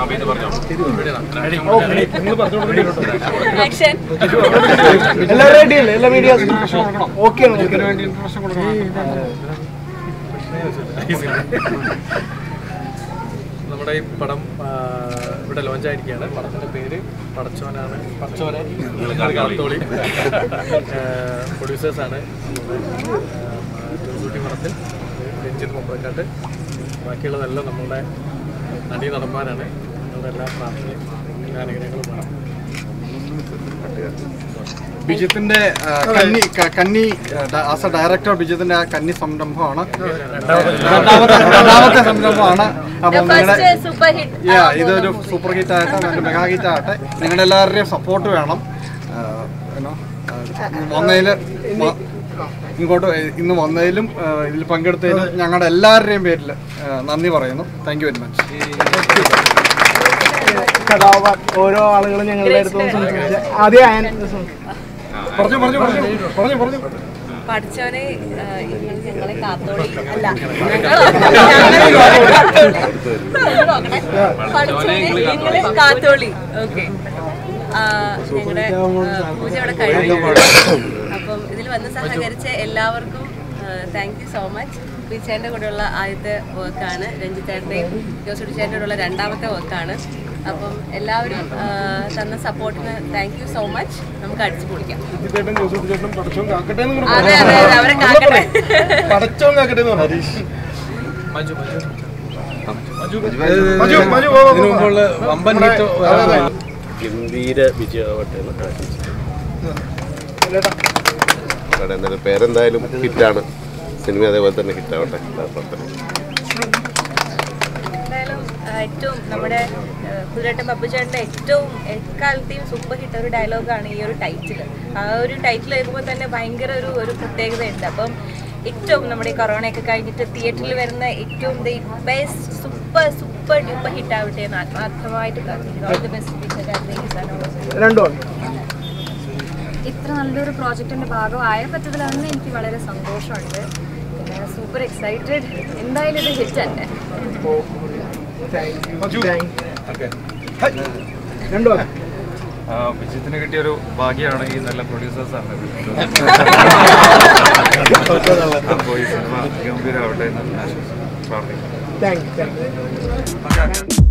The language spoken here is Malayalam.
ആക്ഷൻ എല്ലാവരും റെഡി അല്ലേ എല്ലാ മീഡിയാസും ഓക്കെ ആണ് ഓക്കെ നമ്മുടെ ഈ പടം ആ, ഇവിടെ ലോഞ്ച് ആയിരിക്കുകയാണ് പടത്തിന്റെ പേര് പടച്ചോനാണ് പടച്ചോനെ കാത്തോളി പ്രൊഡ്യൂസേഴ്സാണ് ജോസൂട്ടി മഠത്തിൽ രഞ്ജിത് മുമ്പക്കാട്ട് ബാക്കിയുള്ളതെല്ലാം നമ്മളുടെ നടീ നടന്മാരാണ് നിങ്ങളുടെ എല്ലാ പ്രാർത്ഥനയും എല്ലാ അനുഗ്രഹങ്ങളും വേണം ബിജിത്തിന്റെ ആ, കന്നി ക- കന്നി ആസ് എ ഡയറക്ടർ ബിജിത്തിന്റെ ആ കന്നി സംരംഭമാണ് രണ്ടാമത്തെ രണ്ടാമത്തെ സംരംഭമാണ് അപ്പം നിങ്ങളുടെ ഫസ്റ്റ് സൂപ്പർ ഹിറ്റ് യാ ഇതൊരു സൂപ്പർ ഹിറ്റ് ആകട്ടെ നല്ല മെഗാ ഹിറ്റ് ആകട്ടെ നിങ്ങളുടെ എല്ലാവരുടെയും സപ്പോർട്ട് വേണം ആ, you know, ആ, വന്നതിൽ വ- ഇങ്ങോട്ട് ഇന്ന് വന്നതിലും ആ, ഇതിൽ പങ്കെടുത്തതിലും ഞങ്ങളുടെ എല്ലാവരുടെയും പേരിൽ ആ, നന്ദി പറയുന്നു താങ്ക് യു വെരി മച്ച് കഥാപാത്രം ഓരോ ആളുകളും ഞങ്ങളുടെ അടുത്ത് വന്ന് സംസാരിച്ച ആദ്യം അയൻ പറഞ്ഞു പറഞ്ഞു പറഞ്ഞു പറഞ്ഞു പറഞ്ഞു പഠിച്ചവനെ നിങ്ങൾ ഞങ്ങളെ കാത്തോളി അല്ല പഠിച്ചവനെ നിങ്ങളെ കാത്തോളി ഓക്കെ ഞങ്ങളുടെ പൂജ ഇവിടെ കഴിഞ്ഞു അപ്പം ഇതിൽ വന്ന് സഹകരിച്ച എല്ലാവർക്കും താങ്ക് യു സോ മച്ച് ബിച്ചേൻ്റെ കൂടെയുള്ള ആദ്യത്തെ വർക്കാണ് രഞ്ജിത്തേട്ടൻ്റെയും ജോസുടി ചേട്ടൻ്റെ കൂടെയുള്ള രണ്ടാമത്തെ വർക്കാണ് അപ്പം എല്ലാവരും ആ, തന്ന സപ്പോർട്ടിന് താങ്ക് യു സോ മച്ച് നമുക്ക് അടിച്ചു പൊളിക്കാം ചേട്ടൻ ജോസഫ് ചേട്ടൻ പടച്ചോൻ കാക്കട്ടെ എന്ന് പറഞ്ഞു. അതെ അതെ അതെ അവരെ കാക്കട്ടെ പടച്ചോൻ കാക്കട്ടെ എന്ന് പറഞ്ഞു. മഞ്ജു മഞ്ജു മജു മജു പോ, പോ, പോ. വമ്പൻ അതെ, അതെ. ഗംഭീര വിജയമാവട്ടെ എന്ന് ആശംസിക്കുന്നു. ലേട്ടാ. അവിടെ എന്തായാലും പേരെന്തായാലും ഹിറ്റാണ് സിനിമ അതേപോലെ തന്നെ ഹിറ്റാവട്ടെ എല്ലാ പ്രാർത്ഥനയും എന്തായാലും ആ, ഏറ്റവും നമ്മുടെ കുതിരട്ടൻ പപ്പുചേട്ടൻ്റെ ഏറ്റവും എക്കാലത്തെയും സൂപ്പർ ഹിറ്റ് ഒരു ഡയലോഗാണ് ഈ ഒരു ടൈറ്റിൽ ആ ഒരു ടൈറ്റിൽ കേൾക്കുമ്പോൾ തന്നെ ഭയങ്കര ഒരു ഒരു പ്രത്യേകതയുണ്ട് അപ്പം ഏറ്റവും നമ്മുടെ ഈ കൊറോണയൊക്കെ കഴിഞ്ഞിട്ട് തിയേറ്ററിൽ വരുന്ന ഏറ്റവും the best super super duper hit ആവട്ടെ എന്ന് ആത്മാർത്ഥമായിട്ട് പ്രാർത്ഥിക്കുന്നു ഓൾ ദി ബെസ്റ്റ് രണ്ടു ആൾ ഇത്ര നല്ലൊരു പ്രോജക്റ്റിന്റെ ഭാഗമായ പറ്റത്തിലാണെന്ന് എനിക്ക് വളരെ സന്തോഷമുണ്ട് പിന്നെ സൂപ്പർ എക്സൈറ്റഡ് എന്തായാലും ഇത് ഹിറ്റ് തന്നെ മജു രണ്ടു ആൾ വിജയത്തിന് കിട്ടിയൊരു ഭാഗ്യമാണ് ഈ നല്ല പ്രൊഡ്യൂസേഴ്സാണ് അപ്പോൾ ഈ സിനിമ ഗംഭീരമാവട്ടെ എന്ന് ആശംസിക്കുന്നു പ്രാർത്ഥിക്കുന്നു താങ്ക് യു താങ്ക് യു